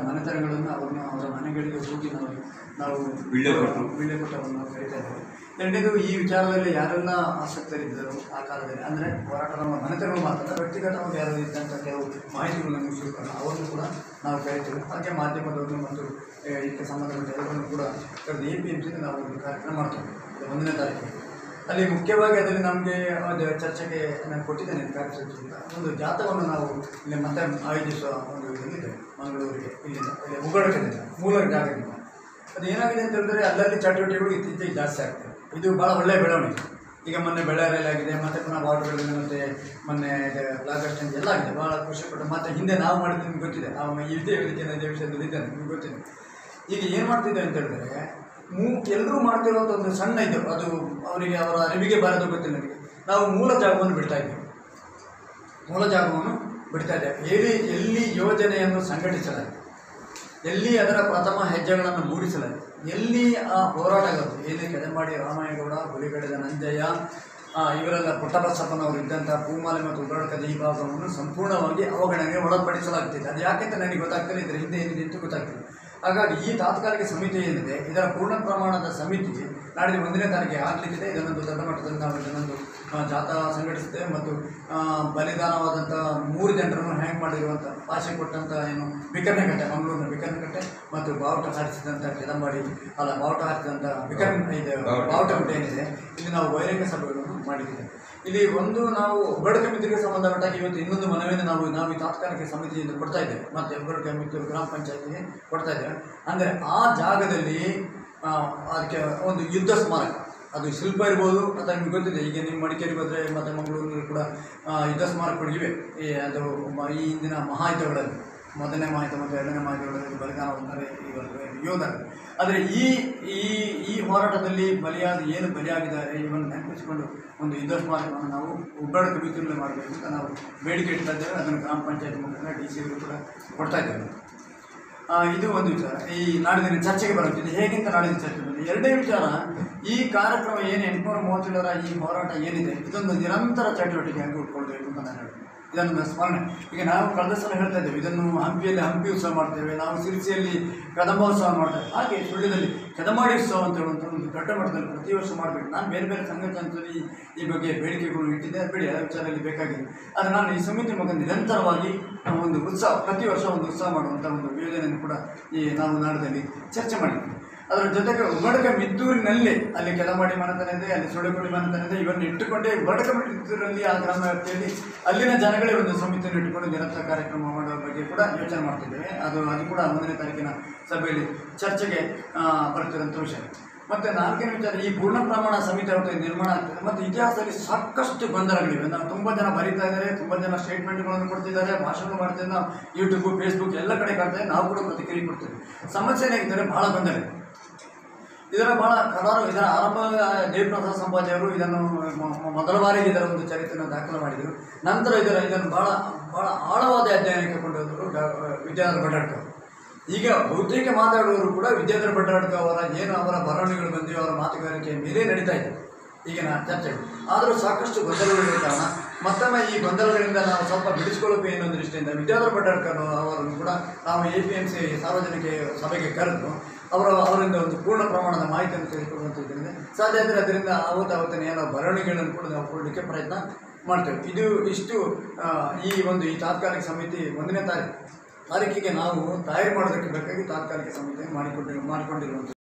ಮನೆತನಗಳನ್ನು ಅವ್ರನ್ನ ಅವರ ಮನೆಗಳಿಗೆ ಹೋಗಿ ನಾವು ನಾವು ವೀಳ್ಯ ಕೊಟ್ಟು. ವೀಳ್ಯ ಕೊಟ್ಟವನ್ನು ನಾವು ಕರೀತಾ ಇದ್ದೇವೆ ಎರಡನೇದು ಈ ವಿಚಾರದಲ್ಲಿ ಯಾರೆಲ್ಲ ಆಸಕ್ತರಿದ್ದರು ಆ ಕಾಲದಲ್ಲಿ ಅಂದರೆ ಹೋರಾಟ ನಮ್ಮ ಮನೆತನಗಳು ಮಾತ್ರ ವ್ಯಕ್ತಿಗತವಾಗಿ ಯಾರು ಇದ್ದಂಥ ಕೆಲವು ಮಾಹಿತಿಗಳನ್ನು ಮುಗಿಸಿಕೊಂಡು ಅವರನ್ನು ಕೂಡ ನಾವು ಕರಿತೇವೆ ಹಾಗೆ ಮಾಧ್ಯಮದವರು ಮತ್ತು ಆ, ಇದಕ್ಕೆ ಸಂಬಂಧಪಟ್ಟ ಎಲ್ಲರನ್ನು ಕೂಡ ಕರೆದು ಎ ಪಿ ಎಂ ಸಿಗೆ ನಾವು ಒಂದು ಕಾರ್ಯಕ್ರಮ ಮಾಡ್ತೇವೆ ಇದು ಒಂದನೇ ತಾರೀಕು ಅಲ್ಲಿ ಮುಖ್ಯವಾಗಿ ಅದರಲ್ಲಿ ನಮಗೆ ಒಂದು ಚರ್ಚೆಗೆ ನಾನು ಕೊಟ್ಟಿದ್ದೇನೆ ಕಾರ್ಯಸೂಚಿಯಿಂದ ಒಂದು ಜಾತವನ್ನು ನಾವು ಇಲ್ಲಿ ಮತ್ತೆ ಆಯೋಜಿಸುವ ಒಂದು ಇದಲ್ಲಿದೆ ಮಂಗಳೂರಿಗೆ ಇಲ್ಲಿಂದ ಇಲ್ಲಿ ಉಗ್ರಡಕದಿಂದ ಮೂಲ ಜಾಗದಿಂದ ಅದು ಏನಾಗಿದೆ ಅಂತ ಹೇಳಿದ್ರೆ ಅಲ್ಲಲ್ಲಿ ಚಟುವಟಿಕೆಗಳು ಇತ್ತೀಚೆಗೆ ಜಾಸ್ತಿ ಆಗ್ತದೆ ಇದು ಭಾಳ ಒಳ್ಳೆಯ ಬೆಳವಣಿಗೆ ಈಗ ಮೊನ್ನೆ ಬೆಳ್ಳಾರಲ್ಲಿ ಆಗಿದೆ ಮತ್ತೆ ಪುನಃ ವಾಟರ್ಗಳಲ್ಲಿ ಮತ್ತೆ ಮೊನ್ನೆ ಬ್ಲಾಕ್ ಅಸ್ಟೆಂಟ್ ಎಲ್ಲ ಆಗಿದೆ ಭಾಳ ಖುಷಿಪಟ್ಟು ಮತ್ತೆ ಹಿಂದೆ ನಾವು ಮಾಡಿದ್ದು ನಿಮ್ಗೆ ಗೊತ್ತಿದೆ ನಾವು ಈ ಇದೇ ವೇದಿಕೆ ಇದೇ ವಿಷಯದಲ್ಲಿ ಇದ್ದೇನೆ ನಿಮ್ಗೆ ಗೊತ್ತಿದೆ ಈಗ ಏನು ಮಾಡ್ತಿದ್ದೇವೆ ಅಂತ ಹೇಳಿದ್ರೆ ಮೂ ಎಲ್ಲರೂ ಮಾಡ್ತಿರುವಂಥ ಒಂದು ಸಣ್ಣ ಇದು ಅದು ಅವರಿಗೆ ಅವರ ಅರಿವಿಗೆ ಬಾರದು ಗೊತ್ತಿಲ್ಲ ನನಗೆ ನಾವು ಮೂಲ ಜಾಗವನ್ನು ಬಿಡ್ತಾ ಇದ್ದೇವೆ ಮೂಲ ಜಾಗವನ್ನು ಬಿಡ್ತಾ ಇದ್ದೇವೆ ಎಲ್ಲಿ ಎಲ್ಲಿ ಯೋಜನೆಯನ್ನು ಸಂಘಟಿಸಲಾಯಿತು ಎಲ್ಲಿ ಅದರ ಪ್ರಥಮ ಹೆಜ್ಜೆಗಳನ್ನು ಮೂಡಿಸಲಾಯಿತು ಎಲ್ಲಿ ಆ ಹೋರಾಟಗಾರರು ಏನೇ ಕೆದಮಾಡಿ ರಾಮಾಯಗೌಡ ಹುಲಿಗಡದ ನಂಜಯ್ಯ ಆ, ಇವರೆಲ್ಲ ಪುಟ್ಟಬಸಪ್ಪನವರು ಇದ್ದಂಥ ಪೂಮಾಲೆ ಮತ್ತು ಉಗ್ರಡಕದ ಈ ಭಾಗವನ್ನು ಸಂಪೂರ್ಣವಾಗಿ ಅವಗಣನೆಗೆ ಒಳಪಡಿಸಲಾಗ್ತಿದೆ ಅದು ಯಾಕೆಂತ ನನಗೆ ಗೊತ್ತಾಗ್ತಿಲ್ಲ ಇದರ ಹಿಂದೆ ಏನಿದೆ ಅಂತ ಗೊತ್ತಾಗ್ತಿಲ್ಲ ಹಾಗಾಗಿ ಈ ತಾತ್ಕಾಲಿಕ ಸಮಿತಿ ಏನಿದೆ ಇದರ ಪೂರ್ಣ ಪ್ರಮಾಣದ ಸಮಿತಿ ನಾಡಿದ ಒಂದನೇ ತಾರೀಕಿಗೆ ಆಗಲಿಕ್ಕಿದೆ ಇದನ್ನೊಂದು ದೊಡ್ಡ ಮಟ್ಟದಲ್ಲಿ ನಾವು ಇದನ್ನೊಂದು ಆ, ಜಾಥಾ ಸಂಘಟಿಸಿದ್ದೇವೆ ಮತ್ತು ಆ, ಬಲಿದಾನವಾದಂಥ ಮೂರು ಜನರನ್ನು ಹ್ಯಾಂಗ್ ಮಾಡಿರುವಂಥ ಭಾಷೆ ಕೊಟ್ಟಂಥ ಏನು ಬಿಕರ್ನಕಟ್ಟೆ ಮಂಗಳೂರಿನ ಬಿಕರ್ನಕಟ್ಟೆ ಮತ್ತು ಬಾವುಟ ಹಾರಿಸಿದಂಥ ಕೆದಂಬಾಡಿ ಅಲ್ಲ ಬಾವುಟ ಹಾರಿಸಿದಂಥ ಬಿಕರ್ ಇದು ಬಾವುಟ. ಬಾವುಟ ಏನಿದೆ ಇಲ್ಲಿ ನಾವು ಬಹಿರಂಗ ಸಭೆಗಳನ್ನು ಮಾಡಿದ್ದೇವೆ ಇಲ್ಲಿ ಒಂದು ನಾವು ಒಬ್ಬಡ ಕಮಿಟಿಗೆ ಸಂಬಂಧಪಟ್ಟಾಗ ಇವತ್ತು ಇನ್ನೊಂದು ಮನವಿಯನ್ನು ನಾವು ನಾವು ಈ ತಾತ್ಕಾಲಿಕ ಸಮಿತಿಯಿಂದ ಕೊಡ್ತಾ ಇದ್ದೇವೆ ಮತ್ತು ಒಬ್ಬಡ ಕಮಿಟಿ ಗ್ರಾಮ ಪಂಚಾಯತಿಗೆ ಕೊಡ್ತಾ ಇದ್ದೇವೆ ಅಂದರೆ ಆ ಜಾಗದಲ್ಲಿ ಆ, ಅದಕ್ಕೆ ಒಂದು ಯುದ್ಧ ಸ್ಮಾರಕ ಅದು ಶಿಲ್ಪ ಇರ್ಬೋದು ಅಥವಾ ನಿಮ್ಗೆ ಗೊತ್ತಿದೆ ಈಗ ನಿಮ್ಮ ಮಡಿಕೇರಿಗೆ ಹೋದರೆ ಮತ್ತು ಮಂಗಳೂರಿನಲ್ಲಿ ಕೂಡ ಆ, ಯುದ್ಧ ಸ್ಮಾರಕಗಳು ಇವೆ ಈ ಅದು ಮ- ಈ ಹಿಂದಿನ ಮಹಾಯುದ್ಧಗಳಲ್ಲಿ ಮೊದಲನೇ ಮಾಹಿತಿ ಮತ್ತು ಎರಡನೇ ಮಾಹಿತಿಗಳಲ್ಲಿ ಬಲಿದಾನ ಹೊಂದರೆ ಇವರು ಯೋಧರು ಆದರೆ ಈ ಈ ಈ ಹೋರಾಟದಲ್ಲಿ ಬಲಿಯಾದ ಏನು ಬಲಿಯಾಗಿದ್ದಾರೆ ಇವನ್ನು ನೆನಪಿಸಿಕೊಂಡು ಒಂದು ಯುದ್ಧ ಸ್ಮಾರಕವನ್ನು ನಾವು ಉಬ್ಬಳ ಕಮಿಟಿಯಲ್ಲಿ ಮಾಡಬೇಕು ಅಂತ ನಾವು ಬೇಡಿಕೆ ಇಡ್ತಾ ಇದ್ದೇವೆ ಅದನ್ನು ಗ್ರಾಮ ಪಂಚಾಯತ್ ಮುಖಾಂತರ ಡಿ ಸಿ ಅವರು ಕೂಡ ಕೊಡ್ತಾ ಇದ್ದೇವೆ ಆ, ಇದು ಒಂದು ವಿಚಾರ ಈ ನಾಡಿನ ಚರ್ಚೆಗೆ ಬರುತ್ತಿದೆ ಹೇಗಿಂತ ನಾಡಿನ ಚರ್ಚೆ ಬಂದಿದೆ ಎರಡನೇ ವಿಚಾರ ಈ ಕಾರ್ಯಕ್ರಮ ಏನು ಎಂಟುನೂರ ಮೂವತ್ತೇಳರ ಈ ಹೋರಾಟ ಏನಿದೆ ಇದೊಂದು ನಿರಂತರ ಚಟುವಟಿಕೆ ಆಗಿ ಉಟ್ಕೊಳ್ಬೇಕು ಅಂತ ನಾನು ಹೇಳ್ತೀನಿ ಇದನ್ನು ಸ್ಮರಣೆ ಈಗ ನಾವು ಕಳೆದ ಸಲ ಹೇಳ್ತಾ ಇದ್ದೇವೆ ಇದನ್ನು ಹಂಪಿಯಲ್ಲಿ ಹಂಪಿ ಉತ್ಸವ ಮಾಡ್ತೇವೆ ನಾವು ಸಿರಿಸಿಯಲ್ಲಿ ಕದಂಬೋತ್ಸವ ಮಾಡ್ತೇವೆ ಹಾಗೆ ಸುಳ್ಯದಲ್ಲಿ ಕದಮಾಡಿ ಉತ್ಸವ ಅಂತ ಹೇಳುವಂಥ ಒಂದು ದೊಡ್ಡ ಮಟ್ಟದಲ್ಲಿ ಪ್ರತಿ ವರ್ಷ ಮಾಡಬೇಕು ನಾನು ಬೇರೆ ಬೇರೆ ಸಂಘಟನೆಗಳಲ್ಲಿ ಈ ಬಗ್ಗೆ ಬೇಡಿಕೆಗಳು ಇಟ್ಟಿದ್ದೆ ಅದು ಬಿಡಿ ಆ ವಿಚಾರದಲ್ಲಿ ಬೇಕಾಗಿದೆ ಆದರೆ ನಾನು ಈ ಸಮಿತಿ ಮುಖ ನಿರಂತರವಾಗಿ ನಾವು ಒಂದು ಉತ್ಸವ ಪ್ರತಿ ವರ್ಷ ಒಂದು ಉತ್ಸವ ಮಾಡುವಂಥ ಒಂದು ಯೋಜನೆಯನ್ನು ಕೂಡ ಈ ನಾವು ನಾಡದಲ್ಲಿ ಚರ್ಚೆ ಮಾಡಿದ್ವಿ ಅದರ ಜೊತೆಗೆ ಉಬಡಕ ಮಿದ್ದೂರಿನಲ್ಲಿ ಅಲ್ಲಿ ಕೆಲಮಾಡಿ ಮನೆತನ ಇದೆ ಅಲ್ಲಿ ಸೊಳೆಗುಡಿ ಮನೆತನ ಇದೆ ಇವನ್ನ ಇಟ್ಟುಕೊಂಡೇ ಉಬಡಕ ಮಿದ್ದೂರಲ್ಲಿ ಆ ಗ್ರಾಮ ವ್ಯಾಪ್ತಿಯಲ್ಲಿ ಅಲ್ಲಿನ ಜನಗಳೇ ಒಂದು ಸಮಿತಿಯನ್ನು ಇಟ್ಟುಕೊಂಡು ನಿರಂತರ ಕಾರ್ಯಕ್ರಮ ಮಾಡುವ ಬಗ್ಗೆ ಕೂಡ ಯೋಚನೆ ಮಾಡ್ತಿದ್ದೇವೆ ಅದು ಅದು ಕೂಡ ಒಂದನೇ ತಾರೀಕಿನ ಸಭೆಯಲ್ಲಿ ಚರ್ಚೆಗೆ ಆ, ಬರ್ತಿರೋಂಥ ವಿಷಯ ಮತ್ತು ನಾಲ್ಕನೇ ವಿಚಾರ ಈ ಪೂರ್ಣ ಪ್ರಮಾಣ ಸಮಿತಿ ಅವತ್ತು ನಿರ್ಮಾಣ ಆಗ್ತದೆ ಮತ್ತು ಇತಿಹಾಸದಲ್ಲಿ ಸಾಕಷ್ಟು ಗೊಂದಲಗಳಿವೆ ನಾವು ತುಂಬ ಜನ ಬರೀತಾ ಇದ್ದಾರೆ ತುಂಬ ಜನ ಸ್ಟೇಟ್ಮೆಂಟ್ಗಳನ್ನು ಕೊಡ್ತಿದ್ದಾರೆ ಭಾಷಣ ಮಾಡ್ತಿದ್ದಾರೆ ನಾವು ಯೂಟ್ಯೂಬ್ ಫೇಸ್ಬುಕ್ ಎಲ್ಲ ಕಡೆ ಕಾಡ್ತೇವೆ ನಾವು ಕೂಡ ಪ್ರತಿಕ್ರಿಯೆ ಕೊಡ್ತೇವೆ ಸಮಸ್ಯೆ ಏನಾಗಿದ್ದಾರೆ ಭಾಳ ಗೊಂದಲ ಇದೆ ಇದರ ಬಹಳ ಕರಾರು ಇದರ ಆರಂಭ ದೇವಪ್ರಸಾದ್ ಸಂಪಾಜಿ ಅವರು ಇದನ್ನು ಮ- ಮ- ಮೊದಲ ಬಾರಿಗೆ ಇದರ ಒಂದು ಚರಿತ್ರೆಯನ್ನು ದಾಖಲು ಮಾಡಿದರು ನಂತರ ಇದರ ಇದನ್ನು ಬಹಳ ಬಹಳ ಆಳವಾದ ಅಧ್ಯಯನಕ್ಕೆ ಕೊಂಡೊಯ್ದರು ಡಾ ವಿದ್ಯಾಧರ ಭಟ್ಟಾಡ್ಕ ಈಗ ಬಹುತೇಕ ಮಾತಾಡುವವರು ಕೂಡ ವಿದ್ಯಾಧರ ಭಟ್ಟಾಡ್ಕ ಅವರ ಏನು ಅವರ ಬರವಣಿಗೆಗಳು ಬಂದಿವೆ ಅವರ ಮಾತುಗಾರಿಕೆ ಮೇಲೆ ನಡೀತಾ ಇದೆ ಈಗಿನ ಚರ್ಚೆಗಳು ಆದರೂ ಸಾಕಷ್ಟು ಗೊಂದಲಗಳಿರೋ ಕಾರಣ ಮತ್ತೊಮ್ಮೆ ಈ ಗೊಂದಲಗಳಿಂದ ನಾವು ಸ್ವಲ್ಪ ಬಿಡಿಸಿಕೊಳ್ಳಬೇಕು ಎನ್ನುವ ದೃಷ್ಟಿಯಿಂದ ವಿದ್ಯಾಧರ ಭಟ್ಟಾಡ್ಕರ್ ಅವರನ್ನು ಕೂಡ ನಾವು ಎ ಪಿ ಎಂ ಸಿ ಸಾರ್ವಜನಿಕ ಸಭೆಗೆ ಕರೆದು ಅವರ ಅವರಿಂದ ಒಂದು ಪೂರ್ಣ ಪ್ರಮಾಣದ ಮಾಹಿತಿಯನ್ನು ತೆಗೆದುಕೊಳ್ಳುವಂಥದ್ರಿಂದ ಸಾಧ್ಯ ಆದರೆ ಅದರಿಂದ ಆವತ್ತು ಆವತ್ತಿನ ಏನೋ ಬರವಣಿಗೆಗಳನ್ನು ಕೂಡ ನಾವು ಕೊಡಲಿಕ್ಕೆ ಪ್ರಯತ್ನ ಮಾಡ್ತೇವೆ ಇದು ಇಷ್ಟು ಆ, ಈ ಒಂದು ಈ ತಾತ್ಕಾಲಿಕ ಸಮಿತಿ ಒಂದನೇ ತಾರೀಕು ತಾರೀಕಿಗೆ ನಾವು ತಯಾರು ಮಾಡೋದಕ್ಕೆ ಬೇಕಾಗಿ ತಾತ್ಕಾಲಿಕ ಸಮಿತಿಯನ್ನು ಮಾಡಿಕೊಂಡು ಮಾಡಿಕೊಂಡಿರುವಂಥದ್ದು